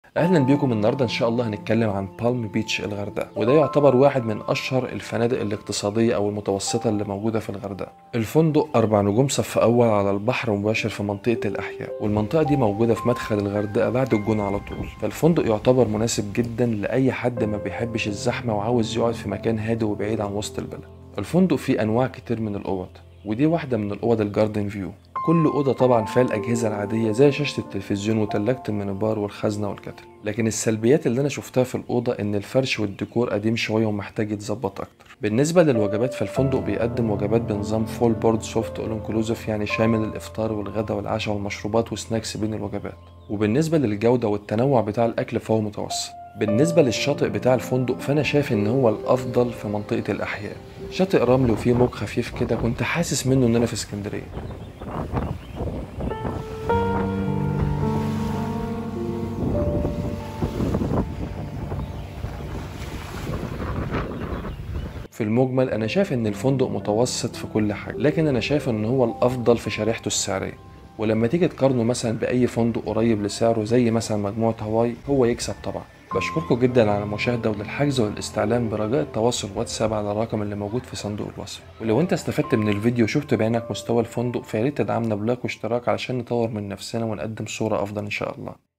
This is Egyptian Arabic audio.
اهلا بيكم النهارده ان شاء الله هنتكلم عن بالم بيتش الغردقه وده يعتبر واحد من اشهر الفنادق الاقتصاديه او المتوسطه اللي موجوده في الغردقه الفندق اربع نجوم صف اول على البحر مباشر في منطقه الاحياء والمنطقه دي موجوده في مدخل الغردقه بعد الجونه على طول فالفندق يعتبر مناسب جدا لاي حد ما بيحبش الزحمه وعاوز يقعد في مكان هادي وبعيد عن وسط البلد الفندق فيه انواع كتير من الاوض ودي واحده من الاوض الجاردن فيو كل أوضة طبعا فيها الأجهزة العادية زي شاشة التلفزيون وتلاجة المينيبار والخزنة والكتل لكن السلبيات اللي أنا شفتها في الأوضة إن الفرش والديكور قديم شوية ومحتاج يتظبط أكتر بالنسبة للوجبات فالفندق بيقدم وجبات بنظام فول بورد سوفت أول انكلوزيف يعني شامل الإفطار والغداء والعشاء والمشروبات وسناكس بين الوجبات وبالنسبة للجودة والتنوع بتاع الأكل فهو متوسط بالنسبة للشاطئ بتاع الفندق فأنا شايف إن هو الأفضل في منطقة الأحياء شاطئ رمل وفيه موج خفيف كده كنت حاسس منه إن أنا في اسكندرية في المجمل انا شايف ان الفندق متوسط في كل حاجه لكن انا شايف ان هو الافضل في شريحته السعريه ولما تيجي تقارنه مثلا باي فندق قريب لسعره زي مثلا مجموعه هواي هو يكسب طبعا بشكركم جدا على المشاهدة وللحجز والاستعلام برجاء التواصل واتساب على الرقم اللي موجود في صندوق الوصف ولو انت استفدت من الفيديو وشفت بعينك مستوى الفندق فياريت تدعمنا بلايك واشتراك علشان نطور من نفسنا ونقدم صورة افضل ان شاء الله